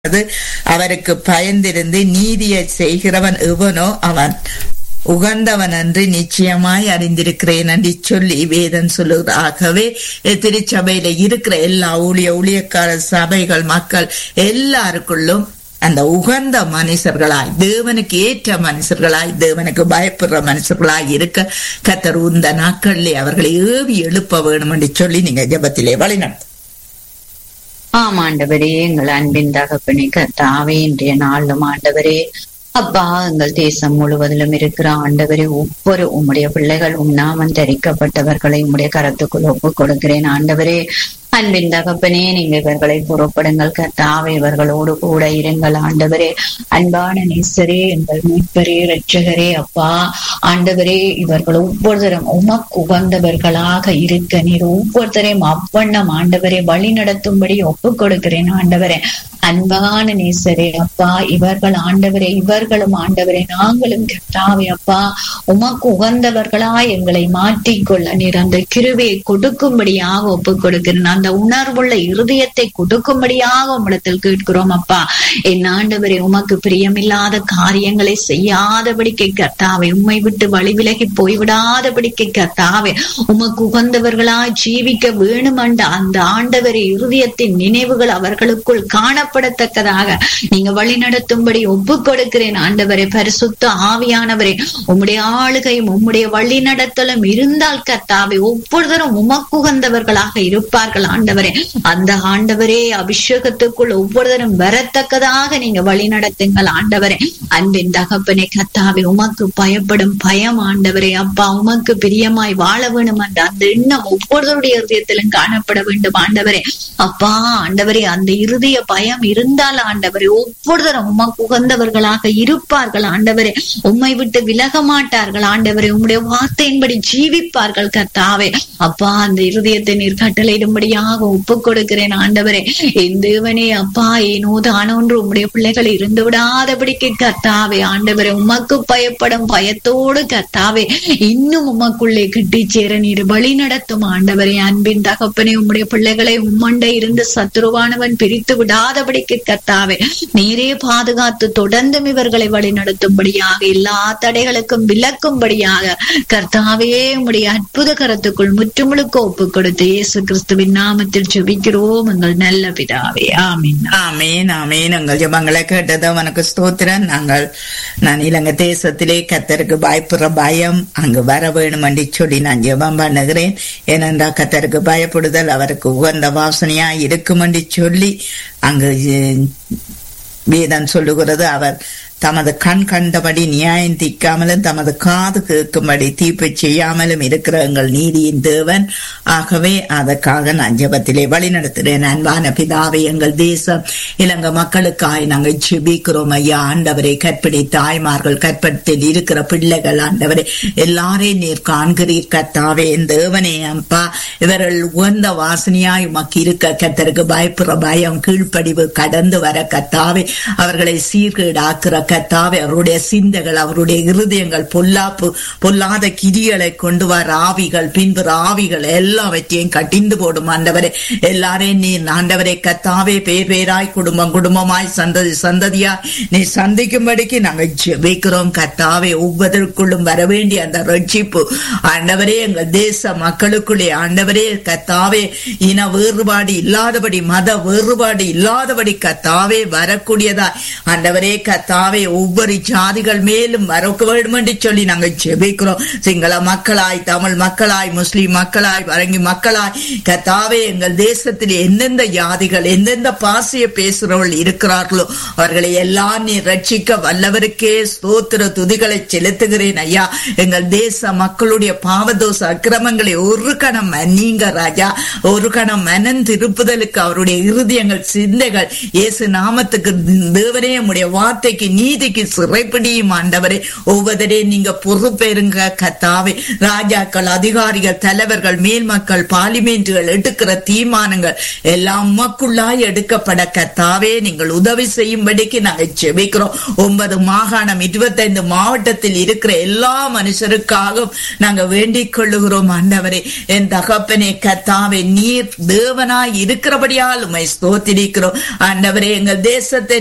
அது அவருக்கு பயந்திருந்து நீதியை செய்கிறவன் எவனோ அவன் உகந்தவன் என்று நிச்சயமாய் அறிந்திருக்கிறேன் என்று சொல்லி வேதன் சொல்லுவதாகவே திருச்சபையில இருக்கிற எல்லா ஊழிய ஊழியக்கார சபைகள் மக்கள் எல்லாருக்குள்ளும் அந்த உகந்த மனுஷர்களாய் தேவனுக்கு ஏற்ற மனுஷர்களாய் தேவனுக்கு பயப்படுற மனுஷர்களாய் இருக்க கத்தர் இந்த நாட்களிலே அவர்களை ஏவி எழுப்ப வேணும் என்று சொல்லி நீங்க ஜபத்திலே வழிநடத்த ஆம் ஆண்டவரே எங்கள் அன்பின் தகப்பனே கர்த்தாவே இன்றைய நாளும் ஆண்டவரே அப்பா எங்கள் தேசம் முழுவதிலும் இருக்கிற ஆண்டவரே ஒவ்வொரு உம்முடைய பிள்ளைகள் உண்ணாமன் தரிக்கப்பட்டவர்களை உம்முடைய கரத்துக்குள் ஒப்புக் கொடுக்கிறேன் ஆண்டவரே அன்பின் தகப்பனே நீங்க இவர்களை புறப்படுங்கள் கர்த்தாவே இவர்களோடு கூட இருங்கள் ஆண்டவரே அன்பான நேசரே எங்கள் மீட்பரே ரட்சகரே அப்பா ஆண்டவரே இவர்கள் ஒவ்வொருத்தரும் உமக்கு உகந்தவர்களாக இருக்க நீர் ஒவ்வொருத்தரையும் அவ்வண்ணம் ஆண்டவரே வழி நடத்தும்படி ஒப்புக் கொடுக்கிறேன் ஆண்டவரே அன்பான நேசரே அப்பா இவர்கள் ஆண்டவரே இவர்களும் ஆண்டவரே நாங்களும் கர்த்தாவே அப்பா உமக்கு உகந்தவர்களா எங்களை மாற்றிக்கொள்ள நீர் அந்த கிருவையை கொடுக்கும்படியாக ஒப்புக் கொடுக்கிறேன் அந்த உணர்வுள்ள இருதயத்தை கொடுக்கும்படியாக உம்மிடத்தில் கேட்கிறோம் அப்பா என் ஆண்டவரே உமக்கு பிரியமில்லாத காரியங்களை செய்யாதபடிக்கு கர்த்தாவே உம்மை விட்டு வழி விலகி போய்விடாதபடிக்கு கர்த்தாவே உமக்கு உகந்தவர்களா ஜீவிக்க வேணுமென்ற அந்த ஆண்டவரே இருதயத்தின் நினைவுகள் அவர்களுக்குள் காணப்படத்தக்கதாக நீங்க வழி நடத்தும்படி ஒப்பு கொடுக்கிறேன் ஆண்டவரே பரிசுத்த ஆவியானவரே உம்முடைய ஆளுகையும் உம்முடைய வழி நடத்தலும் இருந்தால் கர்த்தாவே ஒவ்வொருத்தரும் உமக்குகந்தவர்களாக இருப்பார்கள் ஆண்டவரே அந்த ஆண்டவரே அபிஷேகத்துக்குள் ஒவ்வொருத்தரும் வரத்தக்கதாக நீங்க வழி நடத்துங்கள் ஆண்டவரே அன்பின் தகப்பனை கத்தாவே உமக்கு பயப்படும் பயம் ஆண்டவரே அப்பா உமக்கு பிரியமாய் வாழ வேணும் என்ற அந்த எண்ணம் ஒவ்வொருவருடைய இருதயத்திலும் காணப்பட வேண்டும் ஆண்டவரே அப்பா ஆண்டவரே அந்த இருதய பயம் இருந்தால் ஆண்டவரே ஒவ்வொருத்தரும் உமக்கு உகந்தவர்களாக இருப்பார்கள் ஆண்டவரே உம்மை விட்டு விலக மாட்டார்கள் ஆண்டவரே உம்முடைய வார்த்தையின்படி ஜீவிப்பார்கள் கர்த்தாவே அப்பா அந்த இருதயத்தை நீர் கட்டளையிடும்படியாக ஒப்பு கொடுக்கிறேன் ஆண்டவரே என் தேவனே அப்பா ஏனோ தானொன்று உம்முடைய பிள்ளைகள் இருந்து விடாதபடிக்கு கர்த்தாவே ஆண்டவரே உமக்கு பயப்படும் பயத்தோடு கர்த்தாவே இன்னும் உமக்குள்ளே கிட்டி சேர நீர் வழி நடத்தும் ஆண்டவரே அன்பின் தகப்பனே உம்முடைய பிள்ளைகளை உம்மண்டை இருந்து சத்துருவானவன் பிரித்து விடாதபடிக்கு கர்த்தாவே நீரே பாதுகாத்து தொடர்ந்தும் இவர்களை வழி நடத்தும்படியாக எல்லா தடைகளுக்கும் விலக்கும்படியாக கர்த்தாவே உம்முடைய அற்புத கரத்துக்குள் முற்றுமுழுக்க ஒப்பு கொடுத்து இயேசு கிறிஸ்துவின் நாமத்தில் ஜெபிக்கிறோம் எங்கள் நல்ல பிதாவே ஆமீன் ஆமேன் ஆமேன் எங்கள் ஜபங்களை கேட்டது அவனுக்கு ஸ்தோத்திரன் நாங்கள் நான் இலங்கை தேசத்திலே கத்தருக்கு பயப்படுற பயம் அங்கு வர வேணும் என்று சொல்லி நான் ஜெபம் பண்ணுகிறேன் ஏனென்றா கத்தருக்கு பயப்படுதல் அவருக்கு உகந்த வாசனையா இருக்கும் என்று சொல்லி அங்கு வேதம் சொல்லுகிறது அவர் தமது கண் கண்டபடி நியாயம் தீக்காமலும் தமது காது கேட்கும்படி தீர்ப்பு செய்யாமலும் இருக்கிற எங்கள் நீதியின் தேவன் ஆகவே அதற்காக நான் ஜபத்திலே வழி நடத்துகிறேன் அன்பான பிதாவை எங்கள் தேசம் இலங்கை மக்களுக்காய் நாங்கள் ஜெபிக்கிறோம் ஐயா ஆண்டவரை கற்பிணி தாய்மார்கள் கற்பத்தில் இருக்கிற பிள்ளைகள் ஆண்டவரை எல்லாரையும் நீர் காண்கிறீர் கத்தாவே என் தேவனே அப்பா இவர்கள் உகந்த வாசனையாய் உமக்கு இருக்க கத்தருக்கு பயப்படுற பயம் கீழ்ப்படிவு கடந்து வர கத்தாவே அவர்களை சீர்கேடாக்குற கத்தாவே அவருடைய சிந்தைகள் அவருடைய இருதயங்கள் பொல்லாப்பு பொல்லாத கிரிகளை கொண்டு வர ஆவிகள் பின்பு ஆவிகள் எல்லாவற்றையும் கட்டிந்து போடும் ஆண்டவரே எல்லாரையும் நீ ஆண்டவரை கத்தாவே பேர் பேராய் குடும்பம் குடும்பமாய் சந்ததி சந்ததியா நீ சந்திக்கும்படிக்கு நாங்கள் ஜெபிக்கிறோம் கத்தாவே ஒவ்வொருக்குள்ளும் வர வேண்டிய அந்த ரட்சிப்பு ஆண்டவரே எங்கள் தேச மக்களுக்குள்ளே ஆண்டவரே கத்தாவே இன வேறுபாடு இல்லாதபடி மத வேறுபாடு இல்லாதபடி கத்தாவே வரக்கூடியதா ஆண்டவரே கத்தாவே ஒவ்வொரு ஜாதிகள் மேலும் வரக்க வேண்டும் என்று சொல்லி நாங்கள் ஜெபிக்கிறோம் சிங்கள மக்களாய் தமிழ் மக்களாய் முஸ்லிம் மக்களாய் வரங்கி மக்களாய் கத்தாவே எங்கள் தேசத்தில் எந்தெந்த ஜாதிகள் எந்தெந்த பாசிய பேசுறவர்கள் இருக்கிறார்களோ அவர்களை எல்லாம் நீ ரட்சிக்க வல்லவருக்கே ஸ்தோத்திர துதிகளை செலுத்துகிறேன் ஐயா எங்கள் தேச மக்களுடைய பாவதோச அக்கிரமங்களை ஒரு கணம் நீங்க ராஜா ஒரு கணம் மனன் திருப்புதலுக்கு அவருடைய இருதயங்கள் சிந்தைகள் இயேசு நாமத்துக்கு தேவனே உடைய வார்த்தைக்கு நீ அநீதிக்கு சிறைப்பிடியும் ஆண்டவரே ஒவ்வொருவரையும் நீங்க பொறுப்பேருங்க கத்தாவே ராஜாக்கள் அதிகாரிகள் தலைவர்கள் மேல் மக்கள் பார்லிமெண்ட்டுகள் எடுக்கிற தீர்மானங்கள் எல்லாம் உமக்குள்ளாய் எடுக்கப்பட கத்தாவே நீங்கள் உதவி செய்யும்படிக்கு நாங்கள் செபிக்கிறோம் ஒன்பது மாகாணம் இருபத்தைந்து மாவட்டத்தில் இருக்கிற எல்லா மனுஷருக்காகவும் நாங்க வேண்டிக் கொள்ளுகிறோம் ஆண்டவரே என் தகப்பனே கத்தாவே நீர் தேவனாய் இருக்கிறபடியால் உமை ஸ்தோத்திரிக்கிறோம் ஆண்டவரே எங்கள் தேசத்தை